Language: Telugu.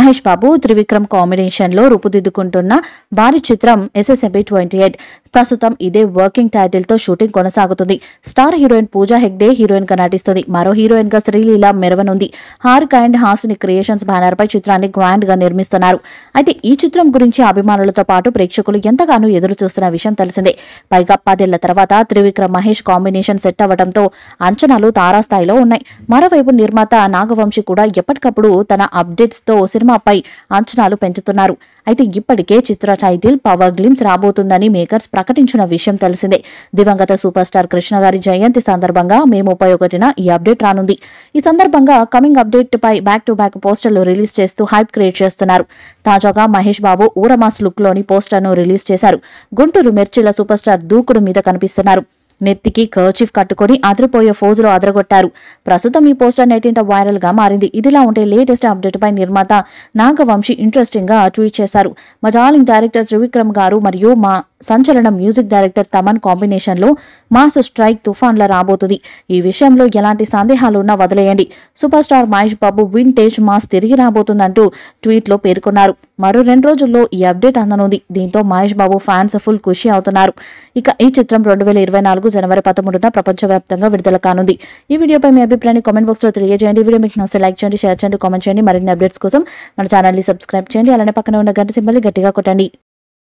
మహేష్ బాబు త్రివిక్రమ్ కాంబినేషన్ లో రూపుదిద్దుకుంటున్న భారీ చిత్రం ఎస్ఎస్ఎంబి ట్వంటీ ఎయిట్ ప్రస్తుతం ఇదే వర్కింగ్ టైటిల్ తో షూటింగ్ కొనసాగుతుంది star heroine Pooja Hegde heroine గా నటిస్తుంది మరో హీరోయిన్ గా శ్రీలీల మెరవనుంది Haarika and Hassine creations banner పై చిత్రాన్ని గ్రాండ్ గా నిర్మిస్తున్నారు అయితే ఈ చిత్రం గురించి అభిమానులతో పాటు ప్రేక్షకులు ఎంతగానో ఎదురు చూస్తున్న విషయం తెలిసిందే పైగా పదేళ్ల తర్వాత త్రివిక్రమ్ మహేష్ కాంబినేషన్ సెట్ అవ్వడంతో అంచనాలు తారాస్థాయిలో ఉన్నాయి మరోవైపు నిర్మాత నాగవంశి కూడా ఎప్పటికప్పుడు తన అప్డేట్స్ తో సినిమాపై అంచనాలు పెంచుతున్నారు అయితే ఇప్పటికే చిత్ర టైటిల్ పవర్ గ్లిమ్స్ రాబోతుందని మేకర్స్ ప్రకటించిన విషయం తెలిసిందే దివంగత సూపర్ స్టార్ కృష్ణ గారి జయంతి సందర్భంగా మే ముప్పై ఒకటిన ఈ అప్డేట్ రానుంది ఈ సందర్భంగా కమింగ్ అప్డేట్ పై బ్యాక్ టు బ్యాక్ పోస్టర్లు రిలీజ్ చేస్తూ హైప్ క్రియేట్ చేస్తున్నారు తాజాగా మహేష్ బాబు ఊరమాస్ లుక్ లోని పోస్టర్ను రిలీజ్ చేశారు గుంటూరు మిర్చిల సూపర్ స్టార్ దూకుడు మీద కనిపిస్తున్నారు నెత్తికి కర్చీఫ్ కట్టుకొని అదిరిపోయే ఫోజులో అదరగొట్టారు ప్రస్తుతం ఈ పోస్టర్ నెట్టింట వైరల్ గా మారింది ఇదిలా ఉంటే లేటెస్ట్ అప్డేట్ పై నిర్మాత నాగవంశి ఇంట్రెస్టింగ్ గా ట్వీట్ చేశారు మా డార్లింగ్ డైరెక్టర్ త్రివిక్రమ్ గారు మరియు మా సంచలన మ్యూజిక్ డైరెక్టర్ తమన్ కాంబినేషన్ లో మాస్ స్ట్రైక్ తుఫాన్ల రాబోతుంది ఈ విషయంలో ఎలాంటి సందేహాలు ఉన్నా వదిలేయండి super star Mahesh Babu vintage mass తిరిగి రాబోతుందంటూ ట్వీట్ లో పేర్కొన్నారు మరో రెండు రోజుల్లో ఈ అప్డేట్ అందనుంది దీంతో మహేష్ బాబు ఫ్యాన్స్ ఫుల్ ఖుషి అవుతున్నారు ఇక ఈ చిత్రం రెండు వేల ఇరవై నాలుగు జనవరి పదమూడున ప్రపంచవ్యాప్తంగా విడుదల కానుంది ఈ వీడియోపై మీ అభిప్రాయాన్ని కామెంట్ బాక్స్ లో తెలియజేయండి ఈ వీడియో మీకు నచ్చితే లైక్ చేయండి షేర్ చేయండి కామెంట్ చేయండి మరిన్ని అప్డేట్స్ కోసం మన ఛానల్ ని సబ్స్క్రైబ్ చేయండి అలానే పక్కన ఉన్న గంట సింబల్ గట్టిగా కొట్టండి